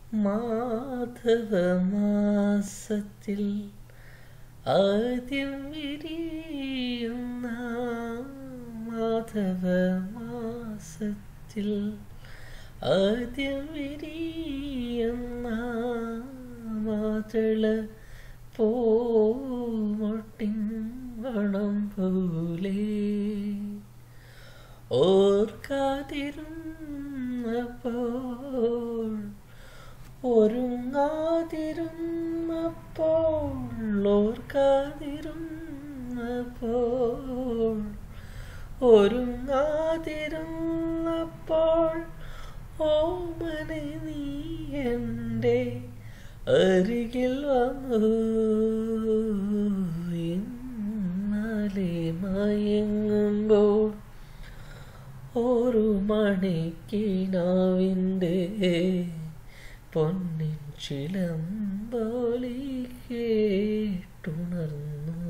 മാധവമാസത്തിൽ ആദ്യം വിരിയുന്ന മാധവമാസത്തിൽ ആദ്യം വിരിയുന്ന മാതള പൂമൊട്ടിൻ മണം പോലെ ഓർക്കാതിരുന്നപ്പോൾ ഒരുങ്ങാതിരുന്നപ്പോൾ ഓർക്കാതിരുന്നപ്പോൾ ഒരുങ്ങാതിരുന്നപ്പോൾ ഓമനെ നീ എൻ്റെ അരികിൽ വന്നു ഇന്നലെ മയങ്ങുമ്പോൾ ഒരു മണിക്കിനാവിൻ്റെ പൊന്നിൻ ചിലമ്പോലി കേട്ടുണർന്നു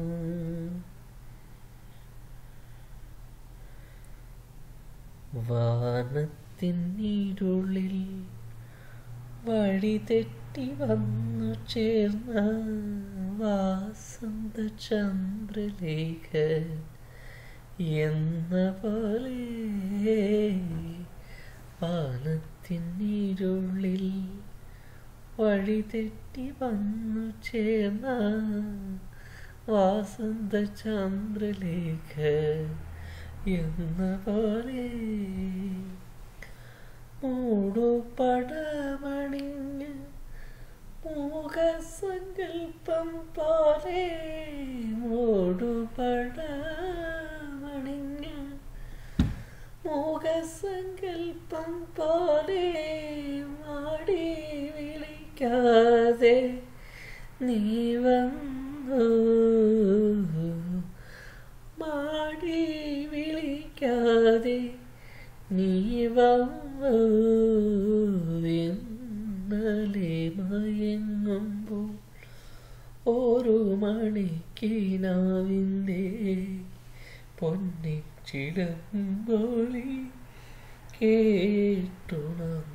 വാനത്തിനിരുളിൽ വഴി തെറ്റി വന്നു ചേർന്ന വാസന്ത ചന്ദ്രലേഖ എന്ന പോലെ വാനത്തിനിരുളിൽ വഴി തെറ്റി വന്നു ചേർന്ന വാസന്ത ചന്ദ്രലേഖ എന്ന പോലെ മൂടുപടമണിഞ്ഞ് മൂകസങ്കൽപ്പം പോലെ മൂടുപടമണിഞ്ഞ് മൂകസങ്കൽപ്പം പോലെ മാടി വിളിക്കാതെ നീ വന്നു മാടി വിളിക്കാതെ നീ വന്നു ഇന്നലെ മയങ്ങുമ്പോൾ ഒരു മണിക്കിനാവിൻ്റെ പൊന്നിച്ചിടമ്പോളി കേട്ടുണർന്നു